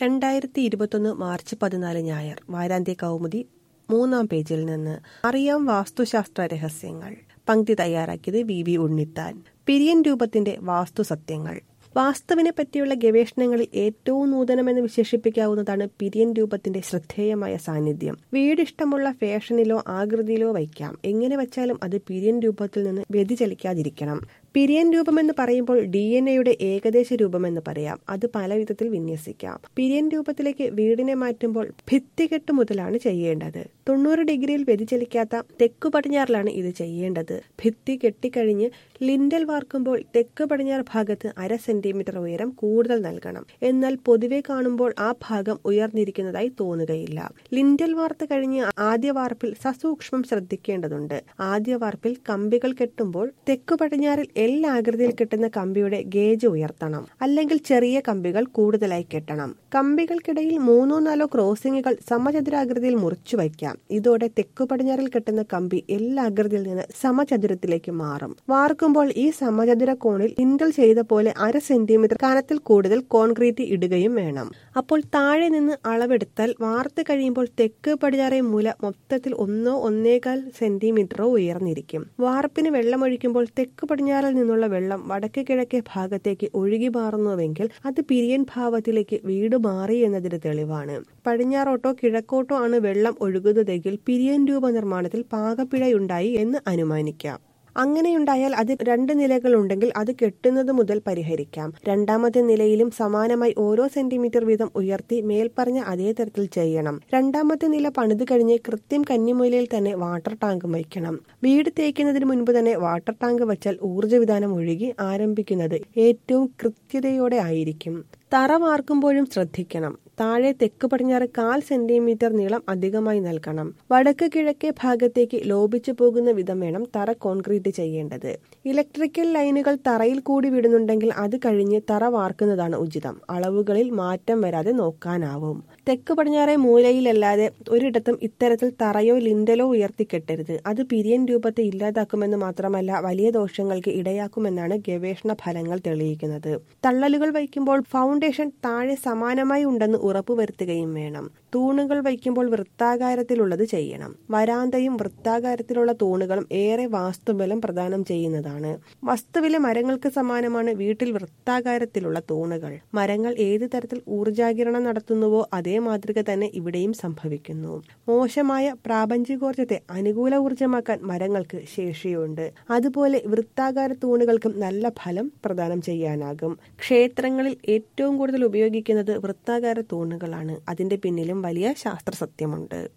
രണ്ടായിരത്തി ഇരുപത്തൊന്ന് മാർച്ച് പതിനാല് ഞായർ വാരാന്ത്യ കൗമുദി മൂന്നാം പേജിൽ നിന്ന് അറിയാം വാസ്തുശാസ്ത്ര രഹസ്യങ്ങൾ പങ്ക്തി തയ്യാറാക്കിയത് വി വി ഉണ്ണിത്താൻ പിരിയൻ രൂപത്തിന്റെ വാസ്തു സത്യങ്ങൾ വാസ്തുവിനെ പറ്റിയുള്ള ഗവേഷണങ്ങളിൽ ഏറ്റവും നൂതനമെന്ന് വിശേഷിപ്പിക്കാവുന്നതാണ് പിരിയൻ രൂപത്തിന്റെ ശ്രദ്ധേയമായ സാന്നിധ്യം വീടിഷ്ടമുള്ള ഫാഷനിലോ ആകൃതിയിലോ വയ്ക്കാം എങ്ങനെ വച്ചാലും അത് പിരിയൻ രൂപത്തിൽ നിന്ന് വ്യതിചലിക്കാതിരിക്കണം പിരിയൻ രൂപമെന്ന് പറയുമ്പോൾ ഡി എൻ എയുടെ ഏകദേശ രൂപമെന്ന് പറയാം അത് പല വിധത്തിൽ വിന്യസിക്കാം പിരിയൻ രൂപത്തിലേക്ക് വീടിനെ മാറ്റുമ്പോൾ ഭിത്തികെട്ട് മുതലാണ് ചെയ്യേണ്ടത് തൊണ്ണൂറ് ഡിഗ്രിയിൽ വ്യതിചലിക്കാത്ത തെക്കു പടിഞ്ഞാറിലാണ് ഇത് ചെയ്യേണ്ടത് ഭിത്തി കെട്ടിക്കഴിഞ്ഞ് ലിൻഡൽ വാർക്കുമ്പോൾ തെക്ക് പടിഞ്ഞാറ് ഭാഗത്ത് അര സെന്റിമീറ്റർ ഉയരം കൂടുതൽ നൽകണം എന്നാൽ പൊതുവെ കാണുമ്പോൾ ആ ഭാഗം ഉയർന്നിരിക്കുന്നതായി തോന്നുകയില്ല ലിൻഡൽ വാർത്ത് കഴിഞ്ഞ് ആദ്യ വാർപ്പിൽ സസൂക്ഷ്മം ശ്രദ്ധിക്കേണ്ടതുണ്ട് ആദ്യ വാർപ്പിൽ കമ്പികൾ കെട്ടുമ്പോൾ തെക്കു പടിഞ്ഞാറിൽ എൽ ആകൃതിയിൽ കെട്ടുന്ന കമ്പിയുടെ ഗേജ് ഉയർത്തണം അല്ലെങ്കിൽ ചെറിയ കമ്പികൾ കൂടുതലായി കെട്ടണം കമ്പികൾക്കിടയിൽ മൂന്നോ നാലോ ക്രോസിംഗുകൾ സമചതുരാകൃതിയിൽ മുറിച്ചു വയ്ക്കാം ഇതോടെ തെക്കു പടിഞ്ഞാറിൽ കെട്ടുന്ന കമ്പി എൽ ആകൃതിയിൽ നിന്ന് സമചതുരത്തിലേക്ക് മാറും വാർക്കുമ്പോൾ ഈ സമചതുര കോണിൽ ലിൻഡൽ ചെയ്ത പോലെ അര സെന്റിമീറ്റർ കനത്തിൽ കൂടുതൽ കോൺക്രീറ്റ് ഇടുകയും വേണം അപ്പോൾ താഴെ നിന്ന് അളവെടുത്താൽ വാർത്ത് കഴിയുമ്പോൾ തെക്ക് പടിഞ്ഞാറേ മൂല മൊത്തത്തിൽ ഒന്നോ ഒന്നേകാൽ സെന്റിമീറ്ററോ ഉയർന്നിരിക്കും വാർപ്പിന് വെള്ളമൊഴിക്കുമ്പോൾ തെക്ക് പടിഞ്ഞാറിൽ നിന്നുള്ള വെള്ളം വടക്ക് കിഴക്കേ ഭാഗത്തേക്ക് ഒഴുകി മാറുന്നുവെങ്കിൽ അത് പിരിയൻ ഭാവത്തിലേക്ക് വീട് മാറി എന്നതിന് തെളിവാണ് പടിഞ്ഞാറോട്ടോ കിഴക്കോട്ടോ ആണ് വെള്ളം ഒഴുകുന്നതെങ്കിൽ പിരിയൻ രൂപ നിർമ്മാണത്തിൽ പാകപ്പിഴയുണ്ടായി എന്ന് അനുമാനിക്കാം അങ്ങനെയുണ്ടായാൽ അത് രണ്ട് നിലകളുണ്ടെങ്കിൽ അത് കെട്ടുന്നത് മുതൽ പരിഹരിക്കാം രണ്ടാമത്തെ നിലയിലും സമാനമായി ഓരോ സെന്റിമീറ്റർ വീതം ഉയർത്തി മേൽപ്പറഞ്ഞ അതേ തരത്തിൽ ചെയ്യണം രണ്ടാമത്തെ നില പണിത് കഴിഞ്ഞ് കൃത്യം കന്നിമൂലയിൽ തന്നെ വാട്ടർ ടാങ്കും വയ്ക്കണം വീട് തേക്കുന്നതിന് മുൻപ് തന്നെ വാട്ടർ ടാങ്ക് വച്ചാൽ ഊർജ്ജവിധാനം ഒഴുകി ആരംഭിക്കുന്നത് ഏറ്റവും കൃത്യതയോടെ ആയിരിക്കും തറ വാർക്കുമ്പോഴും ശ്രദ്ധിക്കണം താഴെ തെക്ക് പടിഞ്ഞാറ് കാൽ സെന്റിമീറ്റർ നീളം അധികമായി നൽകണം വടക്ക് കിഴക്കേ ഭാഗത്തേക്ക് ലോപിച്ചു പോകുന്ന വിധം വേണം തറ കോൺക്രീറ്റ് ചെയ്യേണ്ടത് ഇലക്ട്രിക്കൽ ലൈനുകൾ തറയിൽ കൂടി വിടുന്നുണ്ടെങ്കിൽ അത് കഴിഞ്ഞ് തറ വാർക്കുന്നതാണ് ഉചിതം അളവുകളിൽ മാറ്റം വരാതെ നോക്കാനാവും തെക്ക് പടിഞ്ഞാറേ മൂലയിലല്ലാതെ ഒരിടത്തും ഇത്തരത്തിൽ തറയോ ലിൻഡലോ ഉയർത്തിക്കെട്ടരുത് അത് പിരിയൻ രൂപത്തെ ഇല്ലാതാക്കുമെന്ന് മാത്രമല്ല വലിയ ദോഷങ്ങൾക്ക് ഇടയാക്കുമെന്നാണ് ഗവേഷണ ഫലങ്ങൾ തെളിയിക്കുന്നത് തള്ളലുകൾ വയ്ക്കുമ്പോൾ ഫൗണ്ടേഷൻ താഴെ സമാനമായി ഉണ്ടെന്ന് ഉറപ്പുവരുത്തുകയും വേണം തൂണുകൾ വയ്ക്കുമ്പോൾ വൃത്താകാരത്തിലുള്ളത് ചെയ്യണം വരാന്തയും വൃത്താകാരത്തിലുള്ള തൂണുകളും ഏറെ വാസ്തുബലം പ്രദാനം ചെയ്യുന്നതാണ് വസ്തുവിലെ മരങ്ങൾക്ക് സമാനമാണ് വീട്ടിൽ വൃത്താകാരത്തിലുള്ള തൂണുകൾ മരങ്ങൾ ഏത് തരത്തിൽ ഊർജാകിരണം നടത്തുന്നുവോ അതേ മാതൃക തന്നെ ഇവിടെയും സംഭവിക്കുന്നു മോശമായ പ്രാപഞ്ചികോർജത്തെ അനുകൂല ഊർജമാക്കാൻ മരങ്ങൾക്ക് ശേഷിയുണ്ട് അതുപോലെ വൃത്താകാര തൂണുകൾക്കും നല്ല ഫലം പ്രദാനം ചെയ്യാനാകും ക്ഷേത്രങ്ങളിൽ ഏറ്റവും കൂടുതൽ ഉപയോഗിക്കുന്നത് വൃത്താകാര തൂണുകളാണ് അതിന്റെ പിന്നിലും വലിയ ശാസ്ത്ര സത്യമുണ്ട്